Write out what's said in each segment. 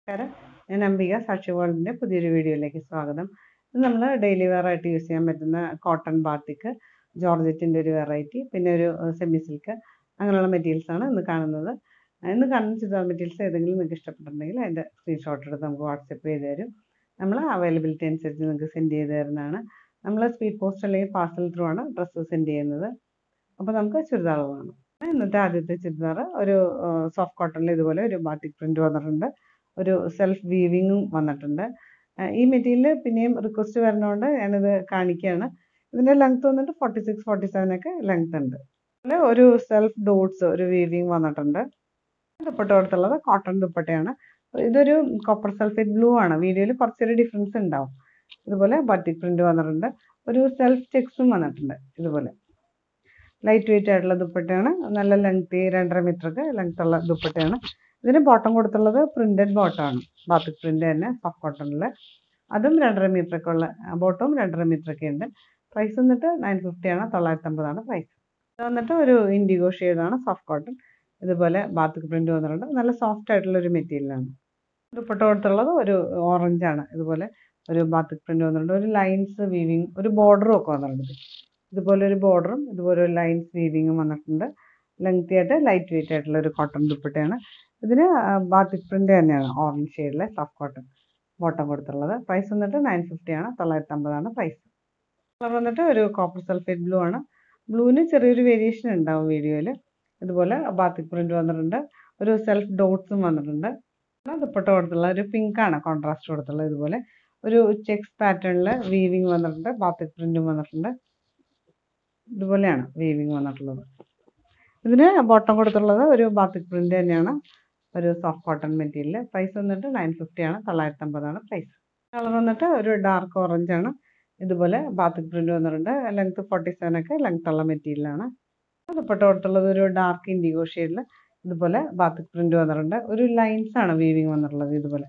നമസ്കാരം ഞാൻ അംബിക സാക്ഷി വേൾഡിൻ്റെ പുതിയൊരു വീഡിയോയിലേക്ക് സ്വാഗതം ഇത് നമ്മൾ ഡെയിലി വെയർ ആയിട്ട് യൂസ് ചെയ്യാൻ പറ്റുന്ന കോട്ടൺ ബാത്തിക്ക് ജോർജറ്റിൻ്റെ ഒരു വെറൈറ്റി പിന്നെ ഒരു സെമി സിൽക്ക് അങ്ങനെയുള്ള മെറ്റീരിയൽസ് ആണ് ഇന്ന് കാണുന്നത് ഇന്ന് കാണുന്ന ചുരിദാർ മെറ്റീരിയൽസ് ഏതെങ്കിലും നിങ്ങൾക്ക് ഇഷ്ടപ്പെട്ടിട്ടുണ്ടെങ്കിൽ അതിൻ്റെ സ്ക്രീൻഷോട്ട് എടുത്ത് നമുക്ക് വാട്സപ്പ് ചെയ്ത് തരും നമ്മൾ അവൈലബിലിറ്റി അനുസരിച്ച് നിങ്ങൾക്ക് സെൻഡ് ചെയ്ത് തരുന്നതാണ് നമ്മൾ സ്പീഡ് പോസ്റ്റ് അല്ലെങ്കിൽ പാർസൽ ത്രൂ ആണ് ഡ്രസ്സ് സെൻഡ് ചെയ്യുന്നത് അപ്പോൾ നമുക്ക് ചുരിദാർ വേണം ഇന്നത്തെ ആദ്യത്തെ ചുരിദാർ ഒരു സോഫ്റ്റ് കോട്ടണിൽ ഇതുപോലെ ഒരു ബാത്തിക് പ്രിൻ്റ് വന്നിട്ടുണ്ട് ഒരു സെൽഫ് വീവിങ്ങും വന്നിട്ടുണ്ട് ഈ മെറ്റീരിയൽ പിന്നെയും റിക്വസ്റ്റ് വരുന്നതുകൊണ്ട് ഞാനിത് കാണിക്കുകയാണ് ഇതിൻ്റെ ലെങ്ത് വന്നിട്ട് ഫോർട്ടി സിക്സ് ഫോർട്ടി സെവൻ ഒക്കെ ലെങ്ത് ഉണ്ട് പിന്നെ ഒരു സെൽഫ് ഡോട്ട്സ് ഒരു വീവിങ് വന്നിട്ടുണ്ട് ദുപ്പട്ട കൊടുത്തുള്ളത് കോട്ടൺ ദുപ്പട്ടയാണ് ഇതൊരു കോപ്പർ സൾഫേറ്റ് ബ്ലൂ ആണ് വീഡിയോയിൽ കുറച്ചൊരു ഡിഫറൻസ് ഉണ്ടാവും ഇതുപോലെ ബട്ടിക് പ്രിന്റ് വന്നിട്ടുണ്ട് ഒരു സെൽഫ് ചെക്സും വന്നിട്ടുണ്ട് ഇതുപോലെ ലൈറ്റ് വെയിറ്റ് ആയിട്ടുള്ള ദുപ്പട്ടയാണ് നല്ല ലെങ്ത് രണ്ടര മീറ്റർക്ക് ലെങ്ത് ഉള്ള ദുപ്പട്ടയാണ് ഇതിന് ബോട്ടം കൊടുത്തുള്ളത് പ്രിന്റഡ് ബോട്ടമാണ് ബാത്തിക് പ്രിന്റ് തന്നെ സോഫ്റ്റ് കോട്ടണിൽ അതും രണ്ടര മീറ്ററൊക്കെ ഉള്ള ബോട്ടവും രണ്ടര മീറ്ററൊക്കെ ഉണ്ട് പ്രൈസ് വന്നിട്ട് നയൻ ഫിഫ്റ്റി ആണ് തൊള്ളായിരത്തമ്പതാണ് പ്രൈസ് ഇത് വന്നിട്ട് ഒരു ഇൻഡിഗോ ഷെയ്ഡാണ് സോഫ്റ്റ് കോട്ടൺ ഇതുപോലെ ബാത്തിക് പ്രിന്റ് വന്നിട്ടുണ്ട് നല്ല സോഫ്റ്റ് ആയിട്ടുള്ള ഒരു മെറ്റീരിയലാണ് ദുപ്പട്ട കൊടുത്തുള്ളത് ഒരു ഓറഞ്ച് ആണ് ഇതുപോലെ ഒരു ബാത്തിക് പ്രിന്റ് വന്നിട്ടുണ്ട് ഒരു ലൈൻസ് വീവിങ് ഒരു ബോർഡറും ഒക്കെ വന്നിട്ടുണ്ട് ഇതുപോലെ ഒരു ബോർഡറും ഇതുപോലെ ഒരു ലൈൻസ് വീവിങ്ങും വന്നിട്ടുണ്ട് ലെങ്തി ആയിട്ട് ലൈറ്റ് വെയിറ്റ് ആയിട്ടുള്ള ഒരു കോട്ടൺ ദുപ്പട്ടയാണ് ഇതിന് ബാത്തിക് പ്രിന്റ് തന്നെയാണ് ഓറഞ്ച് ഷെയ്ഡിലെ സോഫ്റ്റ് കോട്ടൺ ബോട്ടം കൊടുത്തുള്ളത് പ്രൈസ് വന്നിട്ട് നയൻ ഫിഫ്റ്റി ആണ് തൊള്ളായിരത്തി അമ്പതാണ് പ്രൈസ് കളർ വന്നിട്ട് ഒരു കോപ്പർ സൾഫേറ്റ് ബ്ലൂ ആണ് ബ്ലൂവിന് ചെറിയൊരു വേരിയേഷൻ ഉണ്ടാവും വീഡിയോയിൽ ഇതുപോലെ ബാത്തിക് പ്രിന്റ് വന്നിട്ടുണ്ട് ഒരു സെൽഫ് ഡോട്ട്സും വന്നിട്ടുണ്ട് ദുപ്പട്ട കൊടുത്തുള്ള ഒരു പിങ്ക് ആണ് കോൺട്രാസ്റ്റ് കൊടുത്തുള്ളത് ഇതുപോലെ ഒരു ചെക്സ് പാറ്റേണിൽ വീവിങ് വന്നിട്ടുണ്ട് ബാത്തിക് പ്രിന്റും വന്നിട്ടുണ്ട് ഇതുപോലെയാണ് വീവിങ് വന്നിട്ടുള്ളത് ഇതിന് ബോട്ടം കൊടുത്തുള്ളത് ഒരു ബാത്തിക് പ്രിന്റ് തന്നെയാണ് ഒരു സോഫ്റ്റ് കോട്ടൺ മെറ്റീരിയൽ പ്രൈസ് വന്നിട്ട് നയൻ ഫിഫ്റ്റി ആണ് തൊള്ളായിരത്തി അമ്പതാണ് പ്രൈസ് കളർ വന്നിട്ട് ഒരു ഡാർക്ക് ഓറഞ്ച് ആണ് ഇതുപോലെ ബാത്തിക് പ്രിന്റ് വന്നിട്ടുണ്ട് ലെങ്ത് ഫോർട്ടി സെവൻ ഒക്കെ ലെങ്ത് ഉള്ള മെറ്റീരിയലാണ് ദുപ്പട്ട കൊടുത്തുള്ളത് ഒരു ഡാർക്ക് ഇൻഡിഗോ ഷെയ്ഡിൽ ഇതുപോലെ ബാത്തിക് പ്രിന്റ് വന്നിട്ടുണ്ട് ഒരു ലൈൻസ് ആണ് വീവിങ് വന്നിട്ടുള്ളത് ഇതുപോലെ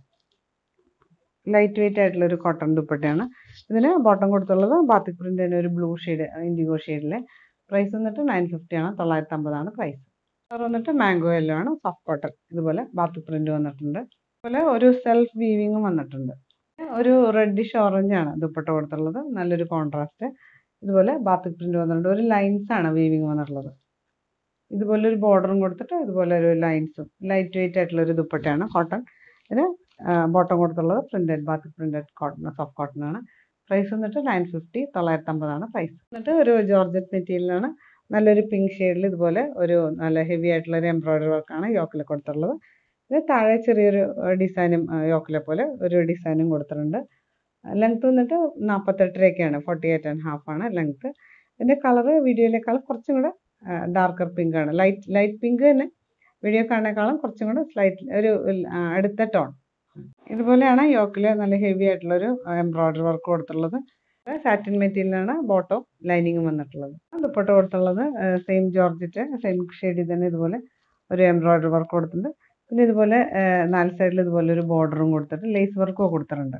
ലൈറ്റ് വെയിറ്റ് ആയിട്ടുള്ള ഒരു കോട്ടൺ ദുപ്പട്ടയാണ് ഇതിന് ബോട്ടം കൊടുത്തുള്ളത് ബാത്തിക് പ്രിന്റ് തന്നെ ഒരു ബ്ലൂ ഷെയ്ഡ് ഇൻഡിഗോ ഷെയ്ഡിലെ പ്രൈസ് വന്നിട്ട് നയൻ ഫിഫ്റ്റി ആണ് തൊള്ളായിരത്തി അമ്പതാണ് പ്രൈസ് കളർ വന്നിട്ട് മാംഗോ യെല്ലോ ആണ് സോഫ്റ്റ് കോട്ടൺ ഇതുപോലെ ബാത്തിക് പ്രിന്റ് വന്നിട്ടുണ്ട് അതുപോലെ ഒരു സെൽഫ് വീവിങ്ങും വന്നിട്ടുണ്ട് ഒരു റെഡിഷ് ഓറഞ്ച് ആണ് ദുപ്പട്ട കൊടുത്തുള്ളത് നല്ലൊരു കോൺട്രാസ്റ്റ് ഇതുപോലെ ബാത്തിക് പ്രിന്റ് വന്നിട്ടുണ്ട് ഒരു ലൈൻസ് ആണ് വീവിങ് വന്നിട്ടുള്ളത് ഇതുപോലെ ഒരു ബോർഡറും കൊടുത്തിട്ട് ഇതുപോലെ ഒരു ലൈൻസും ലൈറ്റ് വെയിറ്റ് ആയിട്ടുള്ള ഒരു ദുപ്പട്ടയാണ് കോട്ടൺ ഇതിന് ബോട്ടം കൊടുത്തുള്ളത് printed batik printed cotton soft cotton ആണ് പ്രൈസ് വന്നിട്ട് നയൻ ഫിഫ്റ്റി തൊള്ളായിരത്തി അമ്പതാണ് പ്രൈസ് എന്നിട്ട് ഒരു ജോർജറ്റ് മെറ്റീരിയലാണ് നല്ലൊരു പിങ്ക് ഷെയ്ഡിൽ ഇതുപോലെ ഒരു നല്ല ഹെവി ആയിട്ടുള്ള ഒരു എംബ്രോയിഡറി വർക്കാണ് യോക്കിൽ കൊടുത്തിട്ടുള്ളത് ഇത് താഴെ ചെറിയൊരു ഡിസൈനും യോക്കിലെ പോലെ ഒരു ഡിസൈനും കൊടുത്തിട്ടുണ്ട് ലെങ്ത് വന്നിട്ട് നാൽപ്പത്തെട്ടരയൊക്കെയാണ് ഫോർട്ടി എയ്റ്റ് ആൻഡ് ഹാഫ് ആണ് ലെങ്ത് ഇതിൻ്റെ കളറ് വീഡിയോയിലേക്കാളും കുറച്ചും കൂടെ ഡാർക്കർ പിങ്ക് ആണ് ലൈറ്റ് ലൈറ്റ് പിങ്ക് തന്നെ വീഡിയോ കാണുന്നേക്കാളും കുറച്ചും കൂടെ സ്ലൈറ്റ് ഒരു അടുത്ത ടോൺ ഇതുപോലെയാണ് യോക്കിൽ നല്ല ഹെവി ആയിട്ടുള്ളൊരു എംബ്രോയിഡറി വർക്ക് കൊടുത്തിട്ടുള്ളത് സാറ്റിൻ മെറ്റീരിയലാണ് ബോട്ടം ലൈനിങ്ങും വന്നിട്ടുള്ളത് ദുപ്പട്ട കൊടുത്തുള്ളത് സെയിം ജോർജറ്റ് സെയിം ഷെയ്ഡിൽ തന്നെ ഇതുപോലെ ഒരു എംബ്രോയിഡറി വർക്ക് കൊടുത്തിട്ടുണ്ട് പിന്നെ ഇതുപോലെ നാല് സൈഡിൽ ഇതുപോലെ ഒരു ബോർഡറും കൊടുത്തിട്ട് ലേസ് വർക്കും കൊടുത്തിട്ടുണ്ട്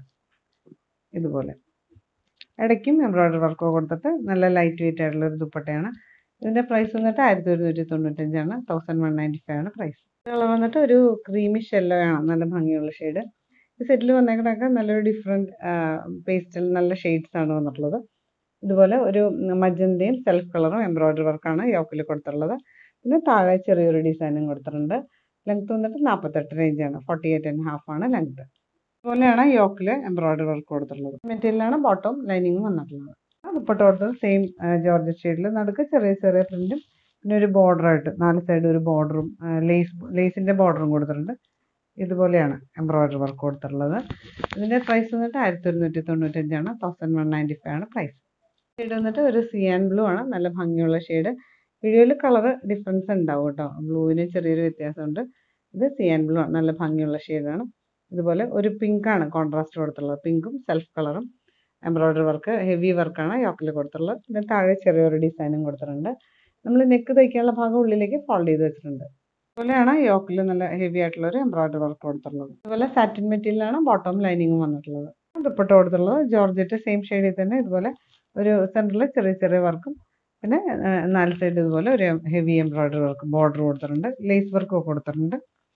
ഇതുപോലെ ഇടയ്ക്കും എംബ്രോയിഡറി വർക്കോ കൊടുത്തിട്ട് നല്ല ലൈറ്റ് വെയിറ്റ് ആയിട്ടുള്ള ഒരു ദുപ്പട്ടയാണ് ഇതിൻ്റെ പ്രൈസ് വന്നിട്ട് ആയിരത്തി ഒരുന്നൂറ്റി തൊണ്ണൂറ്റഞ്ചാണ് തൗസൻഡ് വൺ നയൻറ്റി ഫൈവ് ആണ് പ്രൈസ് കളർ വന്നിട്ട് ഒരു ക്രീമിഷ് യെല്ലോ ആണ് നല്ല ഭംഗിയുള്ള ഷെയ്ഡ് ഈ സെറ്റിൽ വന്നേക്കണൊക്കെ നല്ലൊരു ഡിഫറെൻറ്റ് പേസ്റ്റിൽ നല്ല ഷെയ്ഡ്സ് ആണ് വന്നിട്ടുള്ളത് ഇതുപോലെ ഒരു മജന്തയും സെൽഫ് കളറും എംബ്രോയിഡറി വർക്കാണ് യോക്കിൽ കൊടുത്തിട്ടുള്ളത് പിന്നെ താഴെ ചെറിയൊരു ഡിസൈനും കൊടുത്തിട്ടുണ്ട് ലെങ്ത് വന്നിട്ട് നാൽപ്പത്തെട്ട് റേഞ്ചാണ് ഫോർട്ടി എയ്റ്റ് ആൻഡ് ഹാഫ് ആണ് ലെങ്ത് അതുപോലെയാണ് യോക്കിൽ എംബ്രോയിഡറി വർക്ക് കൊടുത്തിട്ടുള്ളത് മെറ്റീരിയലാണ് ബോട്ടം ലൈനിങ്ങും വന്നിട്ടുള്ളത് ദുപ്പട്ട കൊടുത്തത് സെയിം ജോർജ് ഷെയ്ഡിൽ നടുക്ക് ചെറിയ ചെറിയ പ്രിൻറ്റും പിന്നെ ഒരു ബോർഡറായിട്ട് നാല് സൈഡ് ഒരു ബോർഡറും ലേസ് ലേസിൻ്റെ ബോർഡറും കൊടുത്തിട്ടുണ്ട് ഇതുപോലെയാണ് എംബ്രോയിഡറി വർക്ക് കൊടുത്തിട്ടുള്ളത് ഇതിൻ്റെ പ്രൈസ് വന്നിട്ട് ആയിരത്തി ഒരുന്നൂറ്റി തൊണ്ണൂറ്റഞ്ചാണ് തൗസൻഡ് വൺ നയൻറ്റി ഫൈവ് ആണ് പ്രൈസ് ഷെയ്ഡ് വന്നിട്ട് ഒരു സിയാൻ ബ്ലൂ ആണ് നല്ല ഭംഗിയുള്ള ഷെയ്ഡ് വീഡിയോയിൽ കളർ ഡിഫറൻസ് ഉണ്ടാവും കേട്ടോ ബ്ലൂവിന് ചെറിയൊരു വ്യത്യാസമുണ്ട് ഇത് സിയാൻ ബ്ലൂ ആണ് നല്ല ഭംഗിയുള്ള ഷെയ്ഡാണ് ഇതുപോലെ ഒരു പിങ്ക് ആണ് കോൺട്രാസ്റ്റ് കൊടുത്തിട്ടുള്ളത് പിങ്കും സെൽഫ് കളറും എംബ്രോയിഡറി വർക്ക് ഹെവി വർക്കാണ് യോക്കിൽ കൊടുത്തിട്ടുള്ളത് പിന്നെ താഴെ ചെറിയൊരു ഡിസൈനും കൊടുത്തിട്ടുണ്ട് നമ്മൾ നെക്ക് തയ്ക്കാനുള്ള ഭാഗം ഉള്ളിലേക്ക് ഫോൾഡ് ചെയ്ത് വെച്ചിട്ടുണ്ട് അതുപോലെയാണ് യോക്കിൽ നല്ല ഹെവി ആയിട്ടുള്ള ഒരു എംബ്രോയിഡറി വർക്ക് കൊടുത്തിട്ടുള്ളത് അതുപോലെ സാറ്റിൻ മെറ്റീരിയലാണ് ബോട്ടം ലൈനിങ്ങും വന്നിട്ടുള്ളത് ദുപ്പട്ട കൊടുത്തിട്ടുള്ളത് ജോർജറ്റ് സെയിം ഷെയ്ഡിൽ തന്നെ ഇതുപോലെ ഒരു സെൻറ്ററിൽ ചെറിയ ചെറിയ വർക്കും പിന്നെ നാല് സൈഡ് ഇതുപോലെ ഒരു ഹെവി എംബ്രോയിഡറി വർക്ക് ബോർഡർ കൊടുത്തിട്ടുണ്ട് ലേസ് വർക്കും കൊടുത്തിട്ടുണ്ട്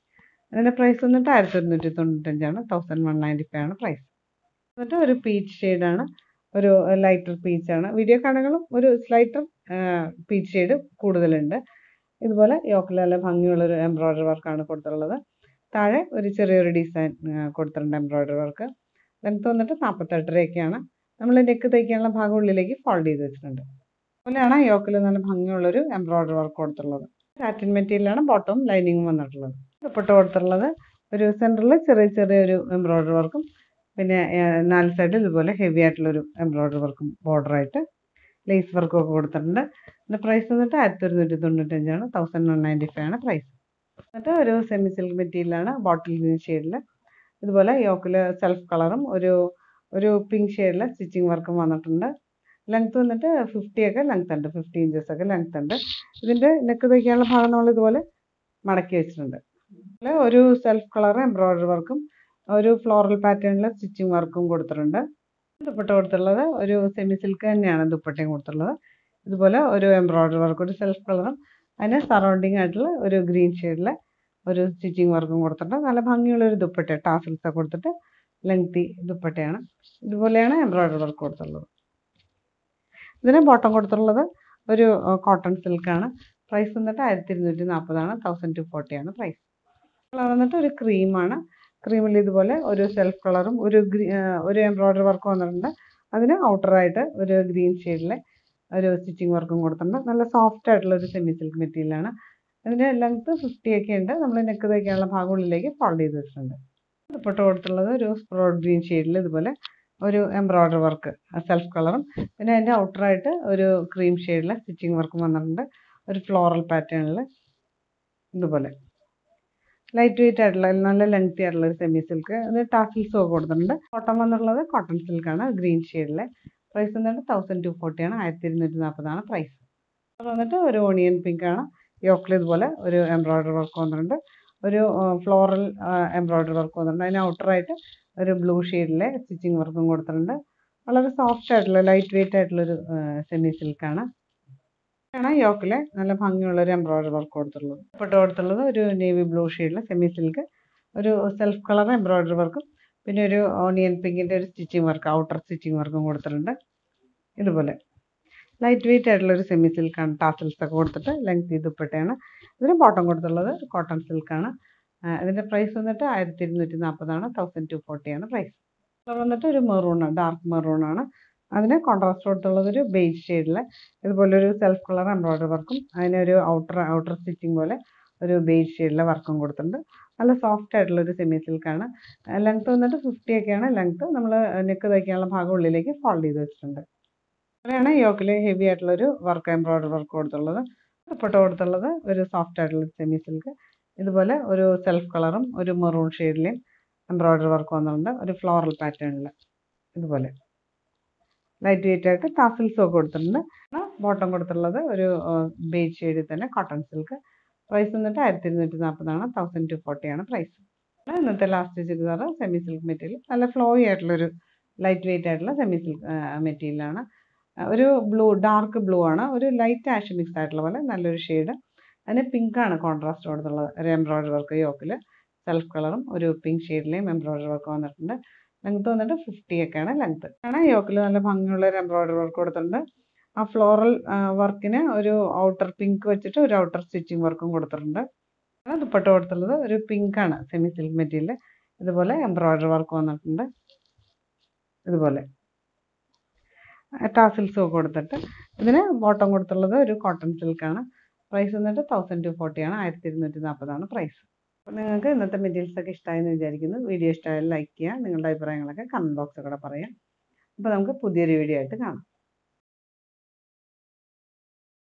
അതിൻ്റെ പ്രൈസ് വന്നിട്ട് ആയിരത്തി ഒരുന്നൂറ്റി തൊണ്ണൂറ്റഞ്ചാണ് തൗസൻഡ് വൺ നയൻറ്റി ഫൈവ് ആണ് പ്രൈസ് എന്നിട്ട് ഒരു പീച്ച് ഷെയ്ഡാണ് ഒരു ലൈറ്റർ പീച്ചാണ് വീഡിയോ കാണുകളും ഒരു സ്ലൈറ്റർ പീച്ച് ഷെയ്ഡ് കൂടുതലുണ്ട് ഇതുപോലെ യോക്കിൽ നല്ല ഭംഗിയുള്ളൊരു എംബ്രോയ്ഡറി വർക്കാണ് കൊടുത്തിട്ടുള്ളത് താഴെ ഒരു ചെറിയൊരു ഡിസൈൻ കൊടുത്തിട്ടുണ്ട് എംബ്രോയ്ഡറി വർക്ക് ലെങ്ത് വന്നിട്ട് നാൽപ്പത്തെട്ടരയൊക്കെയാണ് നമ്മൾ നെക്ക് തയ്ക്കാനുള്ള ഭാഗം ഉള്ളിലേക്ക് ഫോൾഡ് ചെയ്ത് വെച്ചിട്ടുണ്ട് അതുപോലെയാണ് യോക്കിൽ നല്ല ഭംഗിയുള്ളൊരു എംബ്രോയ്ഡറി വർക്ക് കൊടുത്തിട്ടുള്ളത് സാറ്റിൻ മെറ്റീരിയലാണ് ബോട്ടവും ലൈനിങ്ങും വന്നിട്ടുള്ളത് ദുപ്പട്ട കൊടുത്തിട്ടുള്ളത് ഒരു സെൻറ്ററിൽ ചെറിയ ചെറിയൊരു എംബ്രോയ്ഡറി വർക്കും പിന്നെ നാല് സൈഡിൽ ഇതുപോലെ ഹെവി ആയിട്ടുള്ളൊരു എംബ്രോയ്ഡറി വർക്കും ബോർഡറായിട്ട് ലേസ് വർക്കും ഒക്കെ കൊടുത്തിട്ടുണ്ട് ഇതിൻ്റെ പ്രൈസ് വന്നിട്ട് ആയിരത്തി ഒരുന്നൂറ്റി തൊണ്ണൂറ്റഞ്ചാണ് തൗസൻഡ് വൺ നയൻറ്റി ഫൈവ് ആണ് പ്രൈസ് എന്നിട്ട് ഒരു സെമി സിൽക്ക് മെറ്റീരിയലാണ് ബോട്ടിൽ ഗ്രീൻ ഷെയ്ഡിൽ ഇതുപോലെ യോക്കിൽ സെൽഫ് കളറും ഒരു ഒരു പിങ്ക് ഷെയ്ഡിൽ സ്റ്റിച്ചിങ് വർക്കും വന്നിട്ടുണ്ട് ലെങ്ത് വന്നിട്ട് ഫിഫ്റ്റി ഒക്കെ ലെങ്ത് ഉണ്ട് ഫിഫ്റ്റി ഇഞ്ചസ് ഒക്കെ ലെങ്ത് ഉണ്ട് ഇതിൻ്റെ നെക്ക് തയ്ക്കാനുള്ള ഭാഗം നമ്മൾ ഇതുപോലെ മടക്കി വെച്ചിട്ടുണ്ട് അതുപോലെ ഒരു സെൽഫ് കളർ എംബ്രോയ്ഡറി വർക്കും ഒരു ഫ്ലോറൽ പാറ്റേണിൽ സ്റ്റിച്ചിങ് വർക്കും കൊടുത്തിട്ടുണ്ട് ദുപ്പട്ട കൊടുത്തിട്ടുള്ളത് ഒരു സെമി സിൽക്ക് തന്നെയാണ് ദുപ്പട്ടയും കൊടുത്തിട്ടുള്ളത് ഇതുപോലെ ഒരു എംബ്രോയ്ഡറി വർക്ക് ഒരു സെൽഫ് കളറും അതിന് സറൗണ്ടിങ് ആയിട്ടുള്ള ഒരു ഗ്രീൻ ഷെയ്ഡിലെ ഒരു സ്റ്റിച്ചിങ് വർക്കും കൊടുത്തിട്ടുണ്ട് നല്ല ഭംഗിയുള്ള ഒരു ദുപ്പട്ട ടാസൽസ് ഒക്കെ കൊടുത്തിട്ട് ലെങ്തി ദുപ്പട്ടയാണ് ഇതുപോലെയാണ് എംബ്രോയ്ഡറി വർക്ക് കൊടുത്തിട്ടുള്ളത് ഇതിന് ബോട്ടം കൊടുത്തിട്ടുള്ളത് ഒരു കോട്ടൺ സിൽക്കാണ് പ്രൈസ് വന്നിട്ട് ആയിരത്തി ഇരുന്നൂറ്റി നാൽപ്പതാണ് തൗസൻഡ് ടു ഫോർട്ടിയാണ് പ്രൈസ് കളർ വന്നിട്ട് ഒരു ക്രീമാണ് ക്രീമിൽ ഇതുപോലെ ഒരു സെൽഫ് കളറും ഒരു ഗ്രീ ഒരു എംബ്രോയ്ഡറി വർക്കും വന്നിട്ടുണ്ട് അതിന് ഔട്ടറായിട്ട് ഒരു ഗ്രീൻ ഷെയ്ഡിലെ ഒരു സ്റ്റിച്ചിങ് വർക്കും കൊടുത്തിട്ടുണ്ട് നല്ല സോഫ്റ്റ് ആയിട്ടുള്ള ഒരു സെമി സിൽക്ക് മെറ്റീരിയലാണ് അതിൻ്റെ ലെങ്ത്ത് ഫിഫ്റ്റി ഒക്കെ ഉണ്ട് നമ്മൾ നെക്ക് തയ്ക്കാനുള്ള ഭാഗം ഉള്ളിലേക്ക് ഫോൾഡ് ചെയ്ത് വെച്ചിട്ടുണ്ട് ദുപ്പട്ട കൊടുത്തുള്ളത് ഒരു സ്പ്രോഡ് ഗ്രീൻ ഷെയ്ഡിൽ ഇതുപോലെ ഒരു എംബ്രോയ്ഡറി വർക്ക് സെൽഫ് കളറും പിന്നെ അതിൻ്റെ ഔട്ടറായിട്ട് ഒരു ക്രീം ഷെയ്ഡിലെ സ്റ്റിച്ചിങ് വർക്കും വന്നിട്ടുണ്ട് ഒരു ഫ്ലോറൽ പാറ്റേണിൽ ഇതുപോലെ ലൈറ്റ് വെയിറ്റ് ആയിട്ടുള്ള നല്ല ലെങ്തി ആയിട്ടുള്ള ഒരു സെമി സിൽക്ക് അത് ടാസിൽസും ഒക്കെ കൊടുത്തിട്ടുണ്ട് കോട്ടൺ വന്നിട്ടുള്ളത് കോട്ടൺ സിൽക്കാണ് ഗ്രീൻ ഷെയ്ഡിലെ പ്രൈസ് വന്നിട്ട് തൗസൻഡ് ടു ഫോർട്ടിയാണ് ആയിരത്തി ഇരുന്നൂറ്റി നാൽപ്പതാണ് പ്രൈസ് അത് വന്നിട്ട് ഒരു ഓണിയൻ പിങ്ക് ആണ് യോക്കിൽ ഇതുപോലെ ഒരു എംബ്രോയ്ഡറി വർക്ക് വന്നിട്ടുണ്ട് ഒരു ഫ്ലോറൽ എംബ്രോയ്ഡറി വർക്ക് വന്നിട്ടുണ്ട് അതിന് ഔട്ടറായിട്ട് ഒരു ബ്ലൂ ഷെയ്ഡിലെ സ്റ്റിച്ചിങ് വർക്കും കൊടുത്തിട്ടുണ്ട് വളരെ സോഫ്റ്റ് ആയിട്ടുള്ള ലൈറ്റ് വെയിറ്റ് ആയിട്ടുള്ളൊരു സെമി സിൽക്കാണ് ആണ് യോക്കിലെ നല്ല ഭംഗിയുള്ള ഒരു എംബ്രോയ്ഡറി വർക്ക് കൊടുത്തിട്ടുള്ളത് ദുപ്പട്ട കൊടുത്തുള്ളത് ഒരു നേവി ബ്ലൂ ഷെയ്ഡിലെ സെമി സിൽക്ക് ഒരു സെൽഫ് കളർ എംബ്രോയ്ഡറി വർക്കും പിന്നെ ഒരു ഓണിയൻ പിങ്കിൻ്റെ ഒരു സ്റ്റിച്ചിങ് വർക്ക് ഔട്ടർ സ്റ്റിച്ചിങ് വർക്കും കൊടുത്തിട്ടുണ്ട് ഇതുപോലെ ലൈറ്റ് വെയിറ്റ് ആയിട്ടുള്ള ഒരു സെമി സിൽക്കാണ് ടാസൽസ് ഒക്കെ കൊടുത്തിട്ട് ലെങ്ത് ദുപ്പട്ടയാണ് ഇതിന് ബോട്ടം കൊടുത്തുള്ളത് കോട്ടൺ സിൽക്കാണ് ഇതിൻ്റെ പ്രൈസ് വന്നിട്ട് ആയിരത്തി ഇരുന്നൂറ്റി നാൽപ്പതാണ് തൗസൻഡ് ടു ഫോർട്ടിയാണ് പ്രൈസ് കളർ വന്നിട്ട് ഒരു മെറൂണാണ് ഡാർക്ക് മെറൂണാണ് അതിന് കോൺട്രാസ്റ്റ് കൊടുത്തുള്ളത് ഒരു ബേജ് ഷെയ്ഡിൽ ഇതുപോലെ ഒരു സെൽഫ് കളർ എംബ്രോയ്ഡറി വർക്കും അതിനൊരു ഔട്ടർ ഔട്ടർ സ്റ്റിച്ചിങ് പോലെ ഒരു ബേജ് ഷെയ്ഡിലെ വർക്കും കൊടുത്തിട്ടുണ്ട് നല്ല സോഫ്റ്റ് ആയിട്ടുള്ള ഒരു സെമി സിൽക്കാണ് ലെങ്ത് വന്നിട്ട് ഫിഫ്റ്റി ഒക്കെയാണ് ലെങ്ത് നമ്മൾ നെക്ക് തയ്ക്കാനുള്ള ഭാഗം ഉള്ളിലേക്ക് ഫോൾഡ് ചെയ്ത് വെച്ചിട്ടുണ്ട് അങ്ങനെയാണ് യോക്കിൽ ഹെവി ആയിട്ടുള്ളൊരു വർക്ക് എംബ്രോയ്ഡറി വർക്ക് കൊടുത്തുള്ളത് ദുപ്പട്ട കൊടുത്തുള്ളത് ഒരു സോഫ്റ്റ് ആയിട്ടുള്ള സെമി സിൽക്ക് ഇതുപോലെ ഒരു സെൽഫ് കളറും ഒരു മെറൂൺ ഷെയ്ഡിലെയും എംബ്രോയ്ഡറി വർക്ക് വന്നിട്ടുണ്ട് ഒരു ഫ്ലോറൽ പാറ്റേണിൽ ഇതുപോലെ ലൈറ്റ് വെയിറ്റ് ആയിട്ട് ടാസിൽസും ഒക്കെ കൊടുത്തിട്ടുണ്ട് ബോട്ടം കൊടുത്തിട്ടുള്ളത് ഒരു ബേജ് ഷെയ്ഡിൽ തന്നെ കോട്ടൺ സിൽക്ക് പ്രൈസ് വന്നിട്ട് ആയിരത്തി ഇരുന്നൂറ്റി നാൽപ്പതാണ് തൗസൻഡ് ടു ഫോർട്ടിയാണ് പ്രൈസ് ഇന്നത്തെ last churidar semi silk material നല്ല ഫ്ലോയി ആയിട്ടുള്ളൊരു ലൈറ്റ് വെയിറ്റ് ആയിട്ടുള്ള സെമി സിൽക്ക് മെറ്റീരിയലാണ് ഒരു ബ്ലൂ ഡാർക്ക് ബ്ലൂ ആണ് ഒരു ലൈറ്റ് ആഷ് മിക്സ് ആയിട്ടുള്ള പോലെ നല്ലൊരു ഷെയ്ഡ് അതിന് പിങ്കാണ് കോൺട്രാസ്റ്റ് കൊടുത്തുള്ളത് ഒരു എംബ്രോയ്ഡറി വർക്ക് യോക്കിൽ സെൽഫ് കളറും ഒരു പിങ്ക് ഷെയ്ഡിലെയും എംബ്രോയ്ഡറി വർക്ക് വന്നിട്ടുണ്ട് ലെങ്ത് വന്നിട്ട് ഫിഫ്റ്റി ഒക്കെയാണ് ലെങ്ത് ആണ് യോക്കിൽ നല്ല ഭംഗിയുള്ള ഒരു എംബ്രോയ്ഡറി വർക്ക് കൊടുത്തിട്ടുണ്ട് ആ ഫ്ലോറൽ വർക്കിന് ഒരു ഔട്ടർ പിങ്ക് വെച്ചിട്ട് ഒരു ഔട്ടർ സ്റ്റിച്ചിങ് വർക്കും കൊടുത്തിട്ടുണ്ട് ദുപ്പട്ട കൊടുത്തുള്ളത് ഒരു പിങ്കാണ് സെമി സിൽക്ക് മെറ്റീരിയൽ ഇതുപോലെ എംബ്രോയ്ഡറി വർക്ക് വന്നിട്ടുണ്ട് ഇതുപോലെ ടാസിൽസും ഒക്കെ കൊടുത്തിട്ട് ഇതിന് ബോട്ടം കൊടുത്തുള്ളത് ഒരു കോട്ടൺ സിൽക്കാണ് പ്രൈസ് വന്നിട്ട് തൗസൻഡ് ടു ഫോർട്ടിയാണ് ആയിരത്തി ഇരുന്നൂറ്റി നാൽപ്പതാണ് പ്രൈസ് അപ്പോൾ നിങ്ങൾക്ക് ഇന്നത്തെ മെറ്റീരിയൽസ് ഒക്കെ ഇഷ്ടമായെന്ന് വിചാരിക്കുന്നു വീഡിയോ ഇഷ്ടമായാലും ലൈക്ക് ചെയ്യുക നിങ്ങളുടെ അഭിപ്രായങ്ങളൊക്കെ കമൻറ്റ് ബോക്സിൽ കൂടെ പറയാം അപ്പോൾ നമുക്ക് പുതിയൊരു വീഡിയോ ആയിട്ട് കാണാം